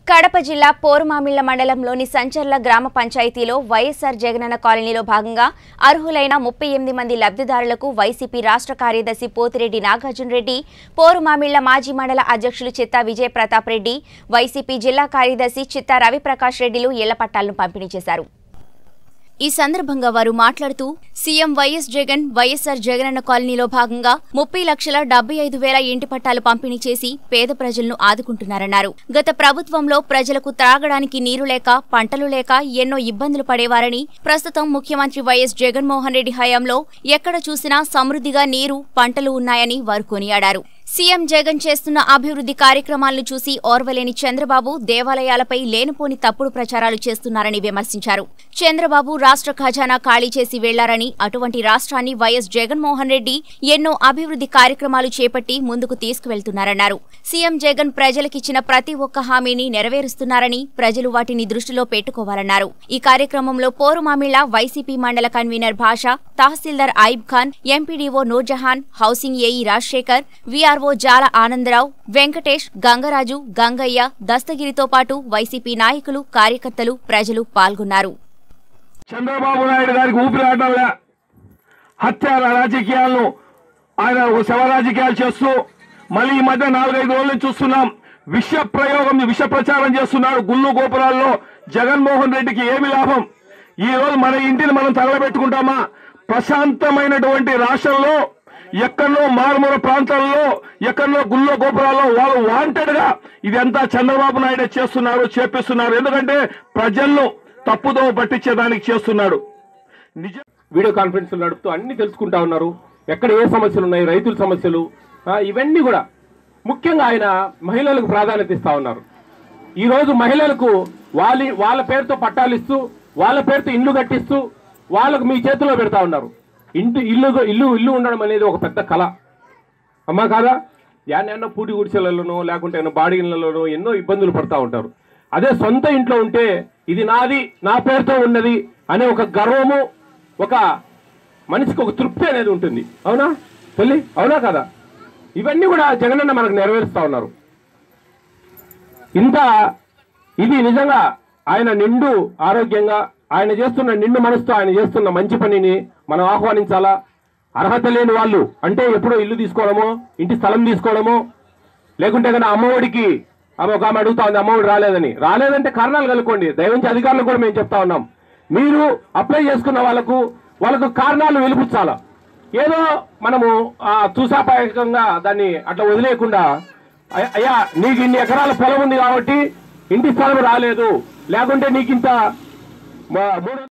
కడప జిల్లా పోరుమామిళ్ల మండలంలోని సంచర్ల గ్రామ పంచాయతీలో వైఎస్సార్ జగనన్న కాలనీలో భాగంగా అర్హులైన ముప్పై ఎనిమిది మంది లబ్ధిదారులకు వైసీపీ రాష్ట్ర కార్యదర్శి పోతిరెడ్డి నాగార్జున రెడ్డి పోరుమామిళ్ల మాజీ మండల అధ్యక్షులు చిత్తా విజయ్ ప్రతాప్ రెడ్డి వైసీపీ జిల్లా కార్యదర్శి చిత్తా రవిప్రకాష్ రెడ్డిలు ఇళ్ల పట్టాలను పంపిణీ చేశారు ఈ సందర్భంగా వారు మాట్లాడుతూ CM YS Jagan YSR Jagananna కాలనీలో భాగంగా ముప్పై లక్షల డెబ్బై ఐదు వేల ఇంటి పట్టాలు పంపిణీ చేసి పేద ప్రజలను ఆదుకుంటున్నారన్నారు గత ప్రభుత్వంలో ప్రజలకు త్రాగడానికి నీరు లేక పంటలు లేక ఎన్నో ఇబ్బందులు పడేవారని ప్రస్తుతం ముఖ్యమంత్రి వైఎస్ జగన్మోహన్ రెడ్డి హయాంలో ఎక్కడ చూసినా సమృద్ధిగా నీరు పంటలు ఉన్నాయని వారు కొనియాడారు సీఎం జగన్ చేస్తున్న అభివృద్ధి కార్యక్రమాలను చూసి ఓర్వలేని చంద్రబాబు దేవాలయాలపై లేనిపోని తప్పుడు ప్రచారాలు చేస్తున్నారని విమర్శించారు చంద్రబాబు రాష్ట్ర ఖజానా ఖాళీ చేసి వెళ్లారని అటువంటి రాష్ట్రాన్ని వైఎస్ జగన్మోహన్ రెడ్డి ఎన్నో అభివృద్ధి కార్యక్రమాలు చేపట్టి ముందుకు తీసుకువెళ్తున్నారన్నారు సీఎం జగన్ ప్రజలకిచ్చిన ప్రతి ఒక్క హామీని నెరవేరుస్తున్నారని ప్రజలు వాటిని దృష్టిలో పెట్టుకోవాలన్నారు ఈ కార్యక్రమంలో పోరుమామిళ్ల వైసీపీ మండల కన్వీనర్ భాష తహసీల్దార్ ఐబ్ Khan MPDO Noorjahan housing AE Rajasekhar VRO Jala Anandarao Venkatesh Gangaraju Gangaiah దస్తగిరితో పాటు వైసీపీ నాయకులు కార్యకర్తలు ప్రజలు పాల్గొన్నారు చంద్రబాబు నాయుడు గారికి ఊపిరి ఆడడంలే హత్య రాజకీయాలను ఆయన ఒక శవ రాజకీయాలు చేస్తూ మళ్ళీ ఈ మధ్య నాలుగైదు రోజుల నుంచి చూస్తున్నాం విష ప్రయోగం విష ప్రచారం చేస్తున్నాడు గుళ్ళు గోపురాల్లో జగన్మోహన్ రెడ్డికి ఏమి లాభం ఈ రోజు మన ఇంటిని మనం తగలబెట్టుకుంటామా ప్రశాంతమైనటువంటి రాష్ట్రంలో ఎక్కడో మారుమూల ప్రాంతాల్లో ఎక్కడో గుళ్ళో గోపురాల్లో వాళ్ళు వాంటెడ్ గా ఇదంతా చంద్రబాబు నాయుడు చేస్తున్నారు చేపిస్తున్నారు ఎందుకంటే ప్రజలను తప్పుదో పట్టించేదానికి చేస్తున్నాడు నిజ వీడియో కాన్ఫరెన్స్ నడుపుతూ అన్ని తెలుసుకుంటా ఉన్నారు ఎక్కడ ఏ సమస్యలు ఉన్నాయి రైతుల సమస్యలు ఆ, ఇవన్నీ కూడా ముఖ్యంగా ఆయన మహిళలకు ప్రాధాన్యత ఇస్తా ఉన్నారు ఈ రోజు మహిళలకు వాళ్ళ వాళ్ళ పేరుతో పట్టాలు ఇస్తూ వాళ్ళ పేరుతో ఇల్లు కట్టిస్తూ వాళ్ళకు మీ చేతిలో పెడతా ఉన్నారు ఇంటి ఇల్లు ఇల్లు ఇల్లు ఉండడం అనేది ఒక పెద్ద కళ అమ్మా కాదా యాన్న పూటి గుడిసెలలోనో లేకుంటే ఏమన్నా బాడిగిళ్ళలోనో ఎన్నో ఇబ్బందులు పడతా ఉంటారు అదే సొంత ఇంట్లో ఉంటే ఇది నాది నా పేరుతో ఉన్నది అనే ఒక గర్వము ఒక మనిషికి ఒక తృప్తి అనేది ఉంటుంది అవునా తల్లి అవునా కదా ఇవన్నీ కూడా జగనన్న మనకు నెరవేరుస్తా ఉన్నారు ఇంత ఇది నిజంగా ఆయన నిండు ఆరోగ్యంగా ఆయన చేస్తున్న నిండు మనసుతో ఆయన చేస్తున్న మంచి పనిని మనం ఆహ్వానించాలా అర్హత లేని వాళ్ళు అంటే ఎప్పుడో ఇల్లు తీసుకోవడమో ఇంటి స్థలం తీసుకోవడమో లేకుంటే కన్నా అమ్మఒడికి ఆమె ఒక ఆమె అడుగుతా ఉంది అమ్మఒడి రాలేదని రాలేదంటే కారణాలు కనుక్కోండి దయవంచి అధికారులకు కూడా మేము చెప్తా ఉన్నాం మీరు అప్లై చేసుకున్న వాళ్ళకు వాళ్ళకు కారణాలు వెలిపించాలా ఏదో మనము ఆ, చూసాపాయకంగా దాన్ని అట్లా వదిలేయకుండా అయ్య- అయ్యా నీకు ఇన్ని ఎకరాల పొలం ఉంది కాబట్టి ఇంటి స్థలం రాలేదు లేకుంటే నీకు ఇంత మ- మూడు